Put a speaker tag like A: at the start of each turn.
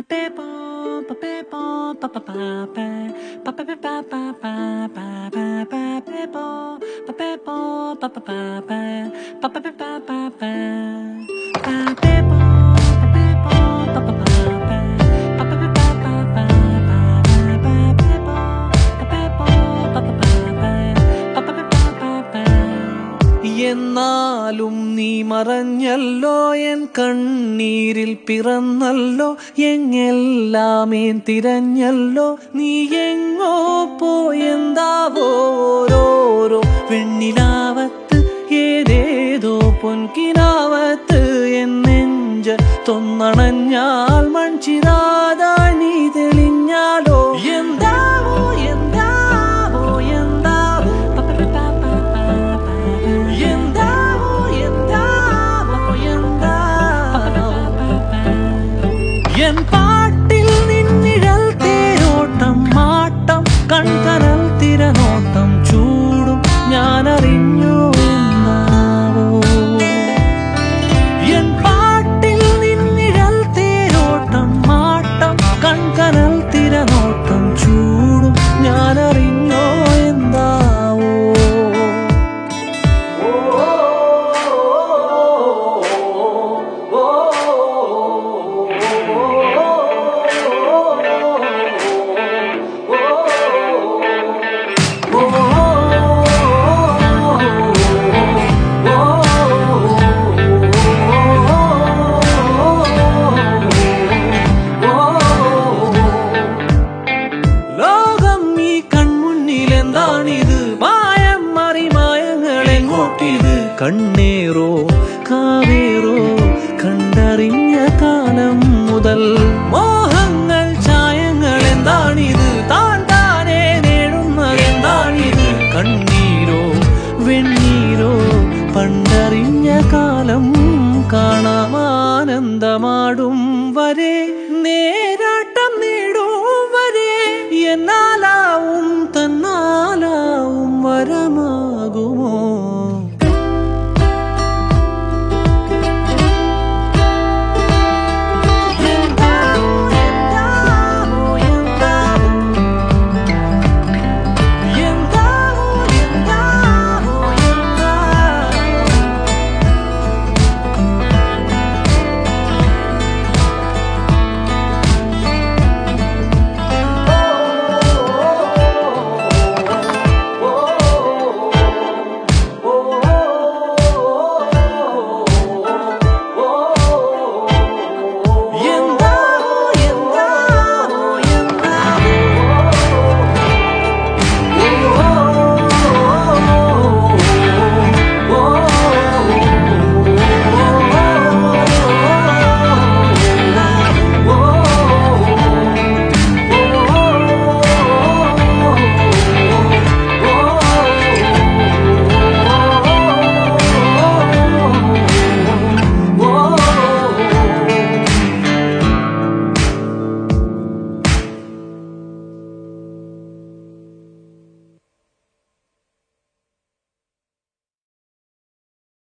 A: എന്നാലും നീ മറഞ്ഞല്ലോ എൻ കണ്ണീരിൽ പിറന്നല്ലോ എങ്ങെല്ലാമേൻ തിരഞ്ഞല്ലോ നീ എങ്ങോ പോയെന്താവോ ഓരോരോ വെണ്ണിലാവത്ത് ഏതേതോ പൊൻകിനാവത്ത് എൻ നെഞ്ച് തൊന്നണഞ്ഞാൽ മൺചിരാതായി നീ തെളിഞ്ഞാലോ എന്താവോ എന്താവോ എന്താവോ എന്താവോ എന്താവോ എന്താവോ എൻ പാട്ടിൽ നിന്നിഴൽ തേരോട്ടം മാട്ടം കൺകനൽ തിരനോട്ടം ചൂടും ഞാൻ അറിഞ്ഞു എന്നാവോ എൻ പാട്ടിൽ നിന്നിഴൽ തേരോട്ടം മാട്ടം കൺകനൽ തിരനോട്ടം ചൂടും ഞാൻ അറിഞ്ഞോ എന്താവോ ലോകം ഈ കൺമുന്നിൽ എന്താണിത് മായം മറിമായങ്ങൾ എങ്ങോട്ടിത് കണ്ണേറോ കാവേറോ കണ്ടറിഞ്ഞ കാലം മുതൽ മോഹങ്ങൾ ചായങ്ങൾ എന്താണിത് താൻ താനേ നേടുന്നത് എന്താണിത് കണ്ണീരോ വെണ്ണീരോ പണ്ടറിഞ്ഞ കാലം കാണാമാനന്ദമാടും വരെ